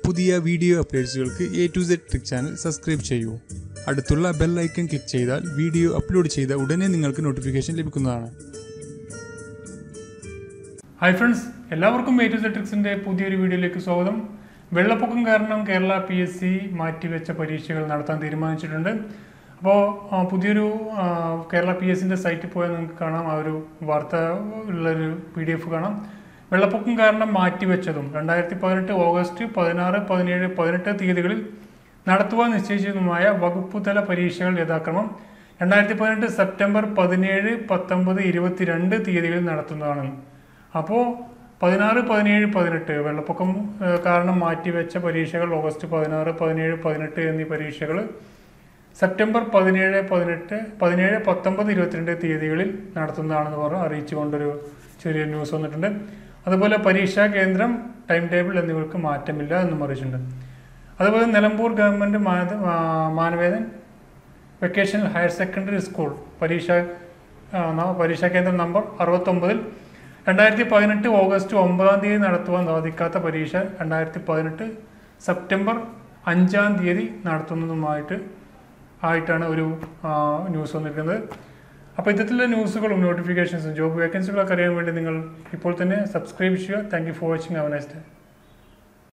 പുതിയ വീഡിയോ അപ്ഡേറ്റ്സുകൾക്ക് A to Z trick channel subscribe ചെയ്യൂ അടുത്തുള്ള ബെൽ ഐക്കൺ ക്ലിക്ക് ചെയ്താൽ വീഡിയോ അപ്ലോഡ് ചെയ്ത ഉടനെ നിങ്ങൾക്ക് നോട്ടിഫിക്കേഷൻ ലഭിക്കുന്നതാണ് ഹായ് ഫ്രണ്ട്സ് എല്ലാവർക്കും എ ടു ട്രിക്സിന്റെ പുതിയൊരു വീഡിയോയിലേക്ക് സ്വാഗതം വെള്ളപ്പൊക്കം കാരണം കേരള പി എസ് സി മാറ്റിവെച്ച പരീക്ഷകൾ നടത്താൻ തീരുമാനിച്ചിട്ടുണ്ട് അപ്പോൾ പുതിയൊരു ആ, കേരള പി എസ് സിന്റെ സൈറ്റിൽ പോയാൽ നിങ്ങൾക്ക് കാണാം ആ ഒരു വാർത്ത ഉള്ളൊരു പി ഡി എഫ് കാണാം വെള്ളപ്പൊക്കം കാരണം മാറ്റിവെച്ചതും രണ്ടായിരത്തി പതിനെട്ട് ഓഗസ്റ്റ് പതിനാറ് പതിനേഴ് പതിനെട്ട് തീയതികളിൽ നടത്തുവാൻ നിശ്ചയിച്ചതുമായ വകുപ്പുതല പരീക്ഷകൾ യഥാക്രമം രണ്ടായിരത്തി പതിനെട്ട് സെപ്റ്റംബർ പതിനേഴ് പത്തൊമ്പത് ഇരുപത്തിരണ്ട് തീയതികളിൽ നടത്തുന്നതാണ് അപ്പോൾ പതിനാറ് പതിനേഴ് പതിനെട്ട് വെള്ളപ്പൊക്കം ഏഹ്, കാരണം മാറ്റിവെച്ച പരീക്ഷകൾ ഓഗസ്റ്റ് പതിനാറ് പതിനേഴ് പതിനെട്ട് എന്നീ പരീക്ഷകൾ സെപ്റ്റംബർ പതിനേഴ് പതിനെട്ട് പതിനേഴ് പത്തൊമ്പത് ഇരുപത്തിരണ്ട് തീയതികളിൽ നടത്തുന്നതാണെന്ന് പറഞ്ഞ് അറിയിച്ചുകൊണ്ടൊരു ചെറിയ ന്യൂസ് വന്നിട്ടുണ്ട് അതുപോലെ പരീക്ഷാ കേന്ദ്രം ടൈം ടേബിൾ എന്നിവർക്ക് മാറ്റമില്ല എന്നും അറിയിച്ചിട്ടുണ്ട് അതുപോലെ നിലമ്പൂർ ഗവൺമെൻറ് മാന ആ, Manavedan vocational higher secondary school പരീക്ഷ ആ, ന- പരീക്ഷാ കേന്ദ്രം നമ്പർ അറുപത്തൊമ്പതിൽ രണ്ടായിരത്തി പതിനെട്ട് ഓഗസ്റ്റ് ഒമ്പതാം തീയതി നടത്തുവാൻ സാധിക്കാത്ത പരീക്ഷ രണ്ടായിരത്തി പതിനെട്ട് സെപ്റ്റംബർ അഞ്ചാം തീയതി നടത്തുന്നതുമായിട്ട് ആയിട്ടാണ് ഒരു ആ, ന്യൂസ് വന്നിരിക്കുന്നത് അപ്പോൾ ഇത്തരത്തിലുള്ള ന്യൂസുകളും നോട്ടിഫിക്കേഷൻസും ജോബ് വേക്കൻസികളൊക്കെ അറിയാൻ വേണ്ടി നിങ്ങൾ ഇപ്പോൾ തന്നെ സബ്സ്ക്രൈബ് ചെയ്യുക thank you for watching our next